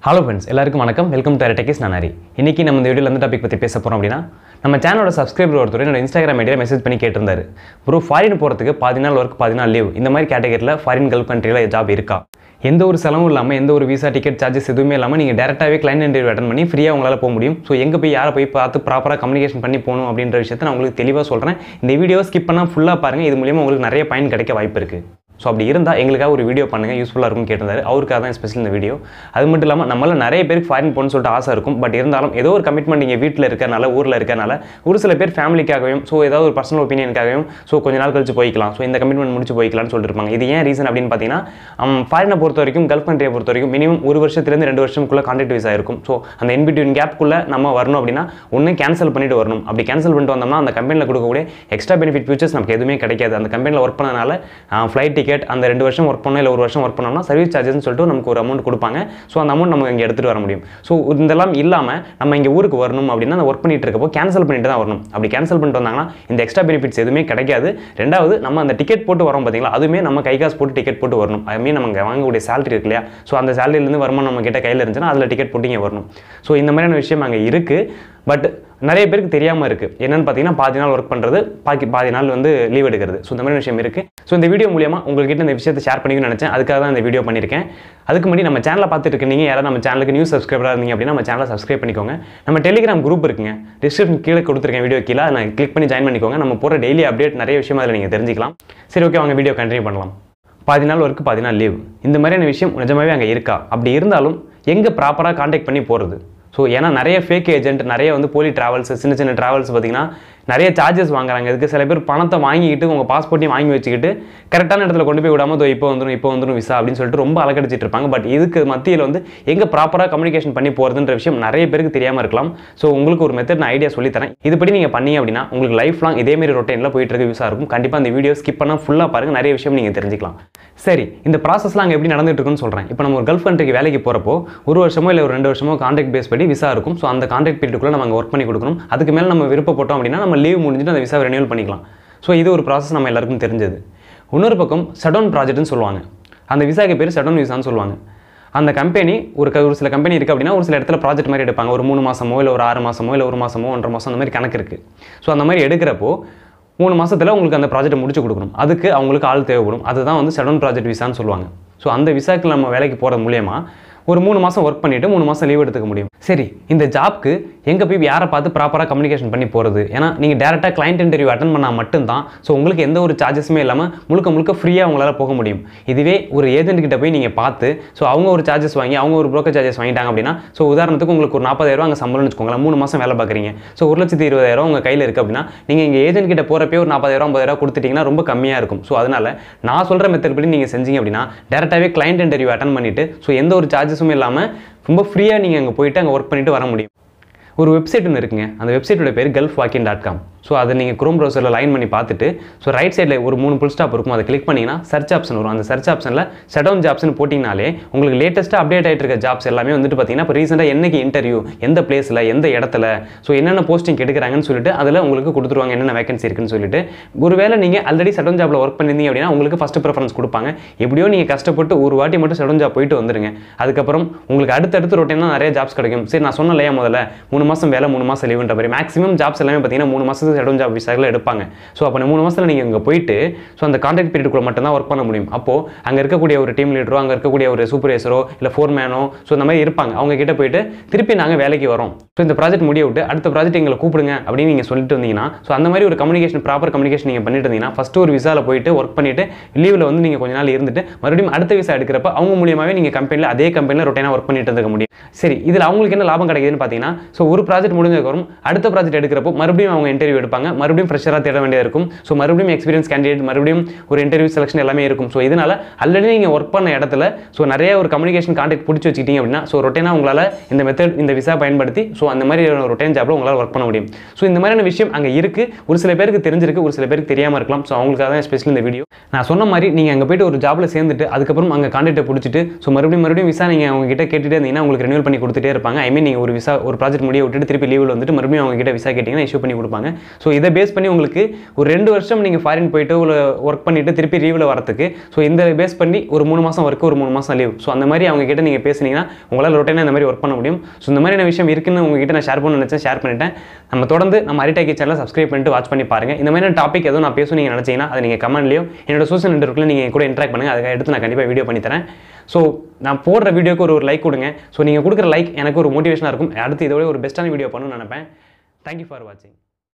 hello friends எல்லாருக்கும் வணக்கம் welcome to techies நான் ஹரி இன்னைக்கு நம்ம இந்த வீடியோவில் எந்த டாபிக் பற்றி பேச போகிறோம் அப்படின்னா நம்ம சேனலோட சப்ஸ்கிரைபர் ஒருத்தர் என்னோட இன்ஸ்டாகிராம் ஐடியில் மெசேஜ் பண்ணி கேட்டிருந்தாரு ப்ரோ ஃபாரின் போகிறதுக்கு பாதி நாள் ஒர்க் பாதி நாள் லீவ் இந்த மாதிரி கேட்டகரியில் ஃபாரின் கல்ஃப் கண்ட்ரியில் ஜாப் இருக்கா எந்த ஒரு செலவும் இல்லாமல் எந்த ஒரு விசா டிக்கெட் சார்ஜஸ் எதுவுமே இல்லாமல் நீங்கள் டேரெக்டாகவே கிளைண்ட் இன்டர்வியூ அட்டன் பண்ணி ஃப்ரீயாக உங்களால் போக முடியும் ஸோ எங்கே போய் யாரை போய் பார்த்து ப்ராப்பராக கம்யூனிகேஷன் பண்ணி போகணும் அப்படின்ற விஷயத்தை நான் உங்களுக்கு தெளிவாக சொல்கிறேன் இந்த வீடியோ ஸ்கிப் பண்ணால் ஃபுல்லாக பாருங்கள் இது மூலியமாக உங்களுக்கு நிறைய பயன் கிடைக்க வாய்ப்பு இருக்குது ஸோ அப்படி இருந்தால் எங்களுக்காக ஒரு வீடியோ பண்ணுங்கள் யூஸ்ஃபுல்லாக இருக்கும்னு கேட்டிருந்தாரு அவருக்காக தான் ஸ்பெஷல் இந்த வீடியோ அது மட்டும் இல்லாமல் நம்மள நிறைய பேருக்கு ஃபாரின் போகணும்னு சொல்லிட்டு ஆசை இருக்கும் பட் இருந்தாலும் ஏதோ ஒரு கமிட்மெண்ட் நீங்கள் வீட்டில் இருக்கறனால ஊரில் இருக்கறனால ஒரு சில பேர் ஃபேமிலிக்காகவும் ஸோ ஏதாவது ஒரு பர்சனல் ஒப்பீனியனுக்காகவும் ஸோ கொஞ்ச நாள் கழிச்சு போய்க்கலாம் ஸோ இந்த கமிட்மெண்ட் முடிச்சு போய்க்கலாம்னு சொல்லிட்டு இருப்பாங்க இது ஏன் ரீசன் அப்படின்னு பார்த்தீங்கன்னா ஃபாரினை பொறுத்த வரைக்கும் கல்ஃப் கண்ட்ரியை பொறுத்த வரைக்கும் மினிமம் ஒரு வருஷத்துலேருந்து ரெண்டு வருஷம்குள்ளே கான்ட்ராக்ட் விசா இருக்கும் ஸோ அந்த இன்பிட்வீன் கேப்க்குள்ளே நம்ம வரணும் அப்படின்னா ஒன்று கேன்சல் பண்ணிட்டு வரணும் அப்படி கேன்சல் பண்ணிட்டு வந்தோம்னா அந்த கம்பெனியில் கொடுக்கக்கூடிய எக்ஸ்ட்ரா பெனிஃபிட் ஃபியூச்சர்ஸ் நமக்கு எதுவுமே கிடைக்காது அந்த கம்பெனியில் ஒர்க் பண்ணனால ஃப்ளைட் டிக்கெட் அந்த ரெண்டு வருஷம் ஒர்க் பண்ணோம் இல்லை ஒரு வருஷம் ஒர்க் பண்ணோம்னா சர்வீஸ் சார்ஜஸ்னு சொல்லிட்டு நமக்கு ஒரு அமௌண்ட் கொடுப்பாங்க ஸோ அந்த அமௌண்ட் நம்ம இங்கே எடுத்துகிட்டு வர முடியும் ஸோ இதெல்லாம் இல்லாமல் நம்ம இங்கே ஊருக்கு வரணும் அப்படின்னா அந்த ஒர்க் பண்ணிட்டு இருக்கப்போ கேன்சல் பண்ணிட்டு தான் வரணும் அப்படி கேன்சல் பண்ணிட்டு வந்தாங்கன்னா இந்த எக்ஸ்ட்ரா பெனிஃபிட்ஸ் எதுவுமே கிடைக்காது ரெண்டாவது நம்ம அந்த டிக்கெட் போட்டு வரோம் பார்த்தீங்களா அதுவுமே நம்ம கை காசு போட்டு டிக்கெட் போட்டு வரணும் அதுமே நம்ம இங்கே வாங்கக்கூடிய சேலரி இருக்கு இல்லையா ஸோ அந்த சேலரிலேருந்து வருமானம் நம்ம கிட்ட கையில் இருந்துச்சுன்னா அதில் டிக்கெட் போட்டு இங்கே வரணும் ஸோ இந்த மாதிரியான விஷயம் அங்கே இருக்குது பட் நிறைய பேருக்கு தெரியாமல் இருக்குது என்னென்னு பார்த்தீங்கன்னா பாதி நாள் ஒர்க் பண்ணுறது பாக்கி பாதி நாள் வந்து லீவ் எடுக்கிறது ஸோ இந்த மாதிரி விஷயம் இருக்குது ஸோ இந்த வீடியோ மூலியமாக உங்கள்கிட்ட இந்த விஷயத்தை ஷேர் பண்ணிக்கணும்னு நினச்சேன் அதுக்காக தான் இந்த வீடியோ பண்ணியிருக்கேன் அதுக்கு முன்னாடி நம்ம சேனலை பார்த்துட்டு இருக்கீங்க யாராவது நம்ம சேனலுக்கு நியூஸ் சப்ஸ்கிரைபராக இருந்தீங்க அப்படின்னா நம்ம சேனலை சப்ஸ்கிரைப் பண்ணிக்கோங்க நம்ம டெலிகிராம் குரூப் இருக்குங்க டிஸ்கிரிப்ஷன் கீழே கொடுத்துருக்கேன் வீடியோ கீழே அதை கிளிக் பண்ணி ஜாயின் பண்ணிக்கோங்க நம்ம போகிற டெய்லி அப்டேட் நிறைய விஷயம் அதில் நீங்கள் தெரிஞ்சிக்கலாம் சரி ஓகே அவங்க வீடியோ கண்டினியூ பண்ணலாம் பாதி நாள் ஒர்க்கு பாதி நாள் லீவ் இந்த மாதிரியான விஷயம் நிஜமாவே அங்கே இருக்கா அப்படி இருந்தாலும் எங்கே ப்ராப்பராக காண்டாக்ட் பண்ணி போகிறது ஸோ ஏன்னா நிறைய ஃபேக் ஏஜென்ட் நிறைய வந்து போலி ட்ராவல்ஸ் சின்ன சின்ன ட்ராவல்ஸ் பார்த்தீங்கன்னா நிறைய சார்ஜஸ் வாங்குறாங்க இதுக்கு சில பேர் பணத்தை வாங்கிக்கிட்டு உங்கள் பாஸ்போர்ட்டையும் வாங்கி வச்சுக்கிட்டு கரெக்டான இடத்துல கொண்டு போய் விடாம இதோ இப்போ வந்துடும் இப்போ வந்துடும் விசா அப்படின்னு சொல்லிட்டு ரொம்ப அலக்கடிச்சிட்டு இருப்பாங்க பட் இதுக்கு மத்தியில் வந்து எங்கே ப்ராப்பராக கம்யூனிகேஷன் பண்ணி போகிறதுன்ற விஷயம் நிறைய பேருக்கு தெரியாமல் இருக்கலாம் ஸோ உங்களுக்கு ஒரு மெத்தட் நான் ஐடியா சொல்லித்தரேன் இதுபடி நீங்கள் பண்ணீங்க அப்படின்னா உங்களுக்கு லைஃப் லாங் இதேமாரி ரொட்டீனில் போயிட்டு இருக்க விசா இருக்கும் கண்டிப்பாக இந்த வீடியோ ஸ்கிப் பண்ணால் ஃபுல்லாக பாருங்கள் நிறைய விஷயம் நீங்கள் தெரிஞ்சுக்கலாம் சரி இந்த ப்ராசஸ்லாம் அங்கே எப்படி நடந்துட்டு இருக்குன்னு சொல்கிறேன் இப்போ நம்ம ஒரு கல்ஃப் கண்ட்ரிக்கு வேலைக்கு போகிறப்போ ஒரு வருஷமோ இல்லை ஒரு ரெண்டு வருஷமோ கான்ட்ராக்ட் பேஸ் படி விசா இருக்கும் ஸோ அந்த கான்ட்ராக்ட் பீரியடுக்குள்ளே நம்ம அங்கே ஒர்க் பண்ணி கொடுக்கணும் அதுக்கு மேலே நம்ம விருப்பப்பட்டோம் அப்படின்னா நம்ம லீவ் முடிஞ்சுட்டு அந்த விசாவை ரெனியூல் பண்ணிக்கலாம் ஸோ இது ஒரு ப்ராசஸ் நம்ம எல்லாருக்கும் தெரிஞ்சது இன்னொரு பக்கம் ஷடவுன் ப்ராஜெக்ட்னு சொல்லுவாங்க அந்த விசாக்கு பேர் ஷடவுன் விசான்னு சொல்லுவாங்க அந்த கம்பெனி ஒரு க- ஒரு சில கம்பெனி இருக்குது அப்படின்னா ஒரு சில இடத்துல ப்ராஜெக்ட் மாதிரி எடுப்பாங்க ஒரு மூணு மாசமோ இல்லை ஒரு ஆறு மாசமோ இல்லை ஒரு மாசமோ ஒன்றரை மாதம் அந்த மாதிரி கணக்கு இருக்குது ஸோ அந்த மாதிரி எடுக்கிறப்போ மூணு மாசத்துல உங்களுக்கு அந்த ப்ராஜெக்ட் முடிச்சு கொடுக்கணும் அதுக்கு அவங்களுக்கு ஆள் தேவைப்படும் அதுதான் வந்து ஷடவுன் ப்ராஜெக்ட் விசான்னு சொல்லுவாங்க ஸோ அந்த விசாக்கு நம்ம வேலைக்கு போகிறது மூலியமா ஒரு மூணு மாதம் ஒர்க் பண்ணிவிட்டு மூணு மாதம் லீவ் எடுத்துக்க முடியும் சரி இந்த ஜாப்க்கு எங்கே போய் யாரை பார்த்து ப்ராப்பராக கம்யூனிகேஷன் பண்ணி போகிறது ஏன்னா நீங்கள் டேரெக்டாக கிளைண்ட் இன்டர்வியூ அட்டன் பண்ணால் மட்டும்தான் ஸோ உங்களுக்கு எந்த ஒரு சார்ஜஸுமே இல்லாமல் முழுக்க முழுக்க ஃப்ரீயாக உங்களால் போக முடியும் இதுவே ஒரு ஏஜென்ட் கிட்ட போய் நீங்கள் பார்த்து ஸோ அவங்க ஒரு சார்ஜஸ் வாங்கி அவங்க ஒரு broker சார்ஜஸ் வாங்கிட்டாங்க அப்படின்னா ஸோ உதாரணத்துக்கு உங்களுக்கு ஒரு நாற்பதாயிரம் அங்கே சம்பளம்னு வச்சுக்கோங்களேன் மூணு மாதம் வேலை பார்க்குறீங்க ஸோ ஒரு லட்சத்தி இருபதாயிரம் உங்கள் கையில் இருக்குது அப்படின்னா நீங்கள் இங்கே ஏஜென்ட் கிட்ட போகிறப்பே ஒரு நாற்பதாயிரம் ஐம்பதாயிரம் கொடுத்துட்டீங்கன்னா ரொம்ப கம்மியாக இருக்கும் ஸோ அதனால் நான் சொல்கிற மெத்தட் படி நீங்கள் செஞ்சீங்க அப்படின்னா டேரெக்டாகவே கிளைண்ட் இன்டர்வியூ அட்டன் பண்ணிவிட்டு ஸோ எந்த ஒரு சார்ஜஸும் இல்லாமல் ரொம்ப ஃப்ரீயாக நீங்கள் அங்கே போயிட்டு அங்கே ஒர்க் பண்ணிட்டு வர முடியும் ஒரு வெப்சைட் ஒன்று இருக்குங்க அந்த வெப்சைட்டோட பேர் Gulf walk in dot com so அதை நீங்கள் குரோம் ப்ரௌசரில் லைன் பண்ணி பார்த்துட்டு ஸோ ரைட் சைடில் ஒரு மூணு புல் ஸ்டாப் இருக்கும் அதை கிளிக் பண்ணிங்கன்னா சர்ச் ஆப்ஷன் வரும் அந்த சர்ச் ஆப்ஷனில் ஷடவுன் ஜாப்ஸ்னு போட்டிங்கனாலே உங்களுக்கு லேட்டஸ்ட்டாக அப்டேட் ஆகிட்டு இருக்க ஜாப்ஸ் எல்லாமே வந்துட்டு பார்த்தீங்கன்னா இப்போ ரீசெண்டாக என்னைக்கு இன்டர்வியூ எந்த பிளேஸில் எந்த இடத்துல ஸோ என்னென்ன போஸ்டிங் எடுக்கிறாங்கன்னு சொல்லிட்டு அதில் உங்களுக்கு கொடுத்துருவாங்க என்னென்ன வேகன்சி இருக்குன்னு சொல்லிட்டு ஒருவேளை நீங்கள் ஆல்ரெடி ஷடவுன் ஜாப்பில் ஒர்க் பண்ணியிருந்தீங்க அப்படின்னா உங்களுக்கு ஃபஸ்ட் ப்ரிஃபரன்ஸ் கொடுப்பாங்க எப்படியோ நீங்கள் கஷ்டப்பட்டு ஒரு வாட்டி மட்டும் ஷடவுன் ஜாப் போயிட்டு வந்துருங்க அதுக்கப்புறம் உங்களுக்கு அடுத்தடுத்து ரொட்டீனாக நிறைய ஜாப்ஸ் கிடைக்கும் சரி நான் சொன்ன இல்லையா முதல்ல மூணு மாதம் வேலை மூணு மாதம் லீவுன்ற மாதிரி மேக்ஸிமம் ஜாப்ஸ் எல்லாமே பார்த்தீங்கன்னா மூணு மாதத்துக்கு ஷடவுன் ஜாப் விசாவில் எடுப்பாங்க ஸோ அப்போ மூணு மாதத்தில் நீங்கள் இங்கே போயிட்டு ஸோ அந்த கான்ட்ராக்ட் பீரியடுக்குள்ள மட்டும்தான் ஒர்க் பண்ண முடியும் அப்போது அங்கே இருக்கக்கூடிய ஒரு டீம் லீடரோ அங்கே இருக்கக்கூடிய ஒரு சூப்பர்வைசரோ இல்லை ஃபோர்மேனோ ஸோ இந்த மாதிரி இருப்பாங்க அவங்க கிட்ட போயிட்டு திருப்பி நாங்கள் வேலைக்கு வரோம் ஸோ இந்த ப்ராஜெக்ட் முடிய விட்டு அடுத்த ப்ராஜெக்ட் எங்களை கூப்பிடுங்க அப்படின்னு நீங்கள் சொல்லிட்டு வந்தீங்கன்னா ஸோ அந்த மாதிரி ஒரு கம்யூனிகேஷன் ப்ராப்பர் கம்யூனிகேஷன் நீங்கள் பண்ணிட்டு இருந்தீங்கன்னா ஃபஸ்ட்டு ஒரு விசாவில் போயிட்டு ஒர்க் பண்ணிட்டு லீவில் வந்து நீங்கள் கொஞ்ச நாள் இருந்துட்டு மறுபடியும் அடுத்த விசா எடுக்கிறப்ப அவங்க மூலியமாகவே நீங்கள் கம்பெனியில் அதே கம்பெனியில் ரொட்டீனாக ஒர்க் பண்ணிட்டு இருக்க முடியும் சரி இதில் அவங்களுக்கு என்ன லாபம் கிடைக்குதுன்னு பார்த்தீங்கன்னா ஸோ ஒரு ப்ராஜெக்ட் முடிஞ்சதுக்கப்புறம் அடுத்த ப்ராஜெக்ட் எடுக்கிறப்போ மறுபடியும் அவங்க இன்டர்வியூ எடுப்பாங்க மறுபடியும் ஃப்ரெஷராக தேட வேண்டியது இருக்கும் ஸோ மறுபடியும் எக்ஸ்பீரியன்ஸ் கேண்டிடேட் மறுபடியும் ஒரு இன்டர்வியூ செலக்ஷன் எல்லாமே இருக்கும் ஸோ இதனால் ஆல்ரெடி நீங்கள் ஒர்க் பண்ண இடத்துல ஸோ நிறைய ஒரு கம்யூனிகேஷன் கான்டாக்ட் பிடிச்சி வச்சுக்கிட்டீங்க அப்படின்னா ஸோ ரொட்டேனாக உங்களால் இந்த மெத்தட் இந்த விசா பயன்படுத்தி ஸோ அந்த மாதிரி ரொட்டேன் ஜாப்பில் உங்களால் ஒர்க் பண்ண முடியும் ஸோ இந்த மாதிரியான விஷயம் அங்கே இருக்குது ஒரு சில பேருக்கு தெரிஞ்சிருக்கு ஒரு சில பேருக்கு தெரியாமல் இருக்கலாம் ஸோ அவங்களுக்காக தான் ஸ்பெஷல் இந்த வீடியோ நான் சொன்ன மாதிரி நீங்கள் அங்கே போயிட்டு ஒரு ஜாப்ல சேர்ந்துட்டு அதுக்கப்புறம் அங்கே கான்டாக்டை பிடிச்சிட்டு ஸோ மறுபடியும் மறுபடியும் விசா நீங்கள் அவங்க கிட்ட கேட்டுட்டே இருந்தீங்கன்னா உங்களுக்கு ரெனியூல் பண்ணி கொடுத்துட்டே இருப்பாங்க ஐ மீன் நீங்கள் ஒரு விசா ஒரு ப்ராஜெக்ட் முடிய விட்டுட்டு திருப்பி லீவில் வந்துட்டு மறுபடியும் அவங்க கிட்ட விசா கேட்டிங்கன்னா இஷ்யூ பண்ணி கொடுப்பாங்க ஸோ இதை பேஸ் பண்ணி உங்களுக்கு ஒரு ரெண்டு வருஷம் நீங்கள் ஃபாரின் போயிட்டு ஒரு ஒர்க் பண்ணிட்டு திருப்பி லீவில் வரத்துக்கு ஸோ இந்த பேஸ் பண்ணி ஒரு மூணு மாதம் ஒர்க்கு ஒரு மூணு மாதம் லீவ் ஸோ அந்த மாதிரி அவங்க கிட்ட நீங்கள் பேசுனீங்கன்னா உங்களால் ரொட்டீனாக இந்த மாதிரி ஒர்க் பண்ண முடியும் ஸோ இந்த மாதிரியான விஷயம் இருக்குன்னு உங்ககிட்ட நான் ஷேர் பண்ண நினச்சேன் ஷேர் பண்ணிட்டேன் நம்ம தொடர்ந்து நம்ம அரிடாக்கி சேனலை சப்ஸ்கிரைப் பண்ணிட்டு வாட்ச் பண்ணி பாருங்க இந்த மாதிரி டாபிக் எதுவும் நான் பேசணும் நீங்கள் நினச்சிங்கன்னா அதை நீங்கள் கமெண்ட்லையும் என்னோட சோஷியல் நெட்ஒர்க்கில் நீங்கள் என் கூட இன்ட்ராக்ட் பண்ணுங்கள் அதுக்காக எடுத்து நான் கண்டிப்பாக வீடியோ பண்ணி தரேன் ஸோ நான் போடுற வீடியோக்கு ஒரு ஒரு லைக் கொடுங்க ஸோ நீங்கள் கொடுக்குற லைக் எனக்கு ஒரு மோட்டிவேஷனாக இருக்கும் அடுத்து இதோட ஒரு பெஸ்ட்டான வீடியோ பண்ணணும்னு நினைப்பேன் தேங்க்யூ ஃபார் வாட்சிங்